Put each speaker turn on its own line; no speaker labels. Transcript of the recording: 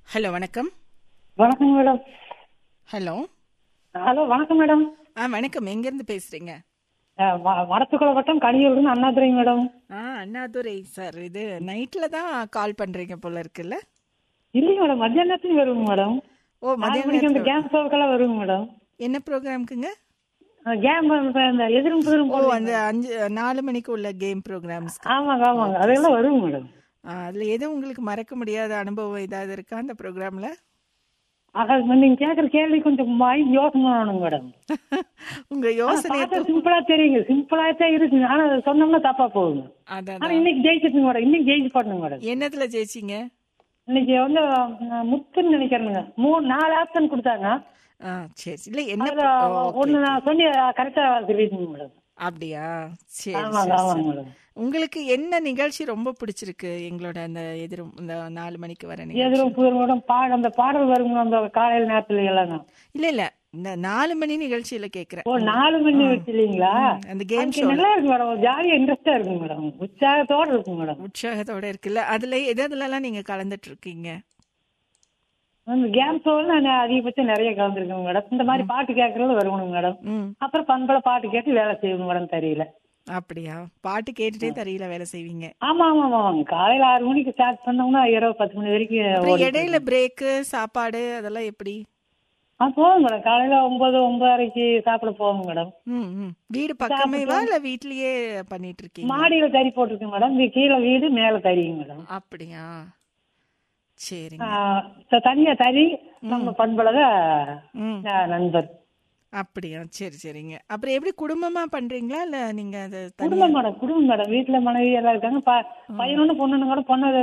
Hello வணக்கம்
வணக்கம் madam
hello
hello வணக்கம் மேடம்
ஆ வணக்கம் எங்கேருந்து பேசுறீங்க
அஹ் வ- வடத்துக்குள வட்டம் கனியூர்னு அண்ணாதுரை மேடம்
ஆ அண்ணாதுரை சார் இது நைட்டில் தான் கால் பண்ணுறீங்க போல இருக்குல்ல
இல்லைங்க மேடம் மத்தியானத்துக்கு வருங்க மேடம்
ஓ
நாலு மணிக்கு அந்த
மதியம்
கேம் ஷோக்கெல்லாம் வருங்க மேடம்
என்ன ப்ரோக்ராம்க்குங்க
கேம் இந்த எதிரும் புதிரும்
ஓ
போடுவீங்க.
அந்த அஞ்சு நாலு மணிக்கு உள்ள கேம் ப்ரோக்ராம்ஸ்
ஆமாங்க ஆமாங்க அதெல்லாம் வருங்க மேடம்
அதில் எது உங்களுக்கு மறக்க முடியாத அனுபவம் ஏதாவது இருக்கா அந்த ப்ரோக்ராமில்
அதாவது நீங்க கேக்குற கேள்வி கொஞ்சம் மைண்ட் யோசனை பண்ணணுங்க மேடம்
உங்கள் யோசனையை
பார்த்தா சிம்பிளா தெரியுங்க சிம்பிளா தான் இருக்குங்க ஆனா அதை சொன்னோம்னா தப்பா போகுங்க
அதான்
ஆனா இன்னைக்கு ஜெயிச்சிட்டுங்க மேடம் இன்னைக்கு ஜெயிச்சு போடணுங்க மேடம்
என்னத்துல ஜெயிச்சிங்க
இன்னைக்கு வந்து அஹ், முத்துன்னு நினைக்கிறேனுங்க மூணு நாலு ஆப்ஷன் கொடுத்தாங்க
ஆ சரி இல்லை என்ன
அதுல
ஓ, okay.
ஒண்ணு நான் சொல்லி கரெக்டா சொல்லிட்டுங்க மேடம்
அப்படியா சரி
ஆமாங்க
சரி,
ஆமாங்க
சரி.
மேடம்
உங்களுக்கு என்ன நிகழ்ச்சி ரொம்ப பிடிச்சிருக்கு எங்களோட அந்த எதிரும் இந்த நாலு மணிக்கு வர நிகழ்ச்சி
எதிரும் புதிரும் மேடம் பாட அந்த பாடல் வருங்க அந்த காலையில நேரத்துல எல்லாம்
இல்ல இல்ல இந்த நாலு மணி நிகழ்ச்சியில கேக்குறேன்
ஓ நாலு மணி வச்சு இல்லைங்களா
அந்த கேம்
அதுக்கு
ஷோ
நல்லா இருக்கு மேடம் ஜாலியா இன்ட்ரெஸ்டா இருக்குங்க மேடம் உற்சாகத்தோட இருக்குங்க மேடம்
உற்சாகத்தோட இருக்குல்ல அதுல எது எதுலலாம் நீங்க கலந்துட்டு இருக்கீங்க
அந்த கேம் ஷோல நான் அதிகபட்சம் நிறைய கலந்துருக்கேங்க மேடம் இந்த மாதிரி பாட்டு கேட்கறது வருவணுங்க மேடம்
ம்
அப்புறம் பண்பல பாட்டு கேட்டு வேலை செய்யணும் மேடம் தெரியல
அப்படியா பாட்டு கேட்டுட்டே தரையில வேலை செய்வீங்க
ஆமா ஆமா ஆமாங்க காலையில ஆறு மணிக்கு ஸ்டார்ட் பண்ணோம்னா இரவு பத்து மணி வரைக்கும்
அப்புறம்
ஓடிட்டு
இடையில பிரேக்கு சாப்பாடு அதெல்லாம் எப்படி
ஆ போவோம் மேடம் காலையில ஒன்பது ஒன்பதரைக்கு சாப்பிட போவோம் மேடம்
ம் ம் வீடு பக்கமேவா இல்ல வீட்லயே பண்ணிட்டு இருக்கீங்க
மாடியில தறி போட்டிருக்கேன் மேடம் இங்க கீழே வீடு மேல தறிங்க மேடம்
அப்படியா சரிங்க
ஆஹ் த- தனியா தறி நம்ம பண்பளக
ம்
நண்பர்
அப்படியா சரி சரிங்க அப்புறம் எப்படி குடும்பமா பண்றீங்களா இல்ல நீங்க அது தனியா
குடும்பம் மேடம் குடும்பம் மேடம் வீட்டுல மனைவி எல்லாம் இருக்காங்க ப- பையனொன்னு பொண்ணு கூட பொண்ணு